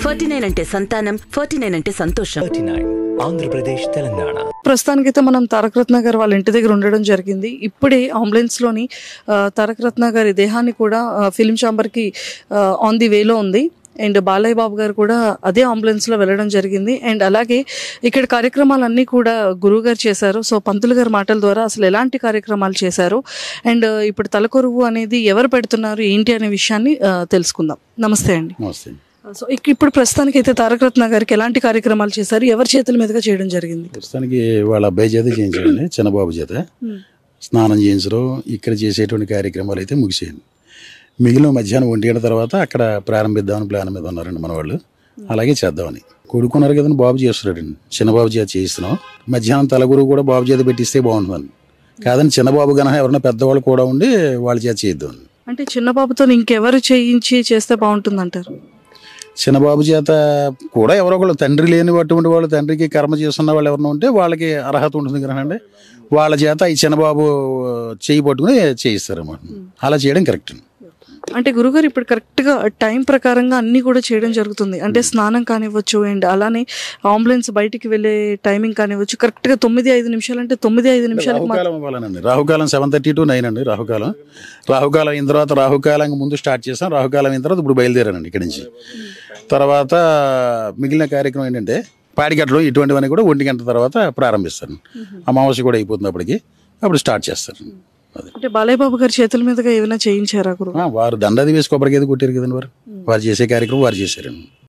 forty nine అంటే సంతానం forty nine అంటే సంతోషం థర్టీ నైన్ ఆంధ్రప్రదేశ్ తెలంగాణ ప్రస్తుతానికైతే మనం తారక రత్న గారు వాళ్ళ ఇంటి దగ్గర ఉండడం జరిగింది ఇప్పుడే అంబులెన్స్లోని ఆ, తారక రత్న గారి దేహాన్ని కూడా ఆ, ఫిలిం ఛాంబర్కి ఆన్ ది వేలో ఉంది అండ్ బాలయ్య బాబు గారు కూడా అదే అంబులెన్స్లో వెళ్ళడం జరిగింది అండ్ అలాగే ఇక్కడ కార్యక్రమాలన్నీ కూడా గురువు గారు చేశారు సో పంతులు గారి మాటల ద్వారా అసలు ఎలాంటి కార్యక్రమాలు చేశారు అండ్ ఇప్పుడు తలకొరువు అనేది ఎవరు పెడుతున్నారు ఏంటి అనే విషయాన్ని ఆ, తెలుసుకుందాం నమస్తే అండి నమస్తే సో ఇక ఇప్పుడు ప్రస్తుతానికి అయితే తారక రత్న గారికి ఎలాంటి కార్యక్రమాలు చేశారు ఎవరి చేతుల మీదుగా చేయడం జరిగింది ప్రస్తుతానికి వాళ్ళ అబ్బాయి చేత చేయించాడండి చిన్నబాబు చేత స్నానం చేయించడం ఇక్కడ చేసేటువంటి కార్యక్రమాలు అయితే ముగిసేయండి మిగిలిన మధ్యాహ్నం ఒంటి గంట తర్వాత అక్కడ ప్రారంభిద్దామని ప్లాన్ మీద ఉన్నారండి మన వాళ్ళు అలాగే చేద్దామని కొడుకున్నారు కదండి బాబు చేస్తున్నాడండి చిన్నబాబు చేత చేయిస్తున్నాం మధ్యాహ్నం తలగురు కూడా బాబు చేత పెట్టిస్తే బాగుంటుందని కాదని చిన్నబాబు కనుక ఎవరైనా పెద్దవాళ్ళు కూడా ఉండి వాళ్ళ చేత చేద్దామని అంటే చిన్న బాబుతో ఇంకెవరు చేయించి చేస్తే బాగుంటుంది అంటారు చిన్నబాబు చేత కూడా ఎవరో ఒకళ్ళు తండ్రి లేని అటువంటి వాళ్ళు తండ్రికి కర్మ చేస్తున్న వాళ్ళు ఎవరైనా ఉంటే వాళ్ళకి అర్హత ఉంటుంది కదండి వాళ్ళ చేత ఈ చిన్నబాబు చేయి పట్టుకుని చేయిస్తారన్నమాట అలా చేయడం కరెక్ట్ అంటే గురుగారు ఇప్పుడు కరెక్ట్గా టైం ప్రకారంగా అన్నీ కూడా చేయడం జరుగుతుంది అంటే స్నానం కానివ్వచ్చు అండ్ అలానే అంబులెన్స్ బయటికి వెళ్ళే టైమింగ్ కానివ్వచ్చు కరెక్ట్గా తొమ్మిది ఐదు నిమిషాలు అంటే తొమ్మిది ఐదు నిమిషాలకు మాత్రం రాహుకాలం ఇవ్వాలనండి రాహుకాలం సెవెన్ థర్టీ టు నైన్ అండి రాహుకాలం రాహుకాలం అయిన తర్వాత రాహుకాలం ముందు స్టార్ట్ చేసాం రాహుకాలం అయిన తర్వాత ఇప్పుడు బయలుదేరానండి ఇక్కడి నుంచి తర్వాత మిగిలిన కార్యక్రమం ఏంటంటే పాడిగట్టలు ఇటువంటివన్నీ కూడా ఒంటి గంట తర్వాత ప్రారంభిస్తాను అమావాస్య కూడా అయిపోతుంది అప్పటికి అప్పుడు స్టార్ట్ చేస్తారు అది అంటే బాలయ్య బాబు గారి చేతుల మీదుగా ఏమైనా చేయించారా గురు ఆ, వారు దండది వేసి కొబ్బరికేది కొట్టారు కదండి వారు వారు చేసే కార్యక్రమం వారు చేశారండి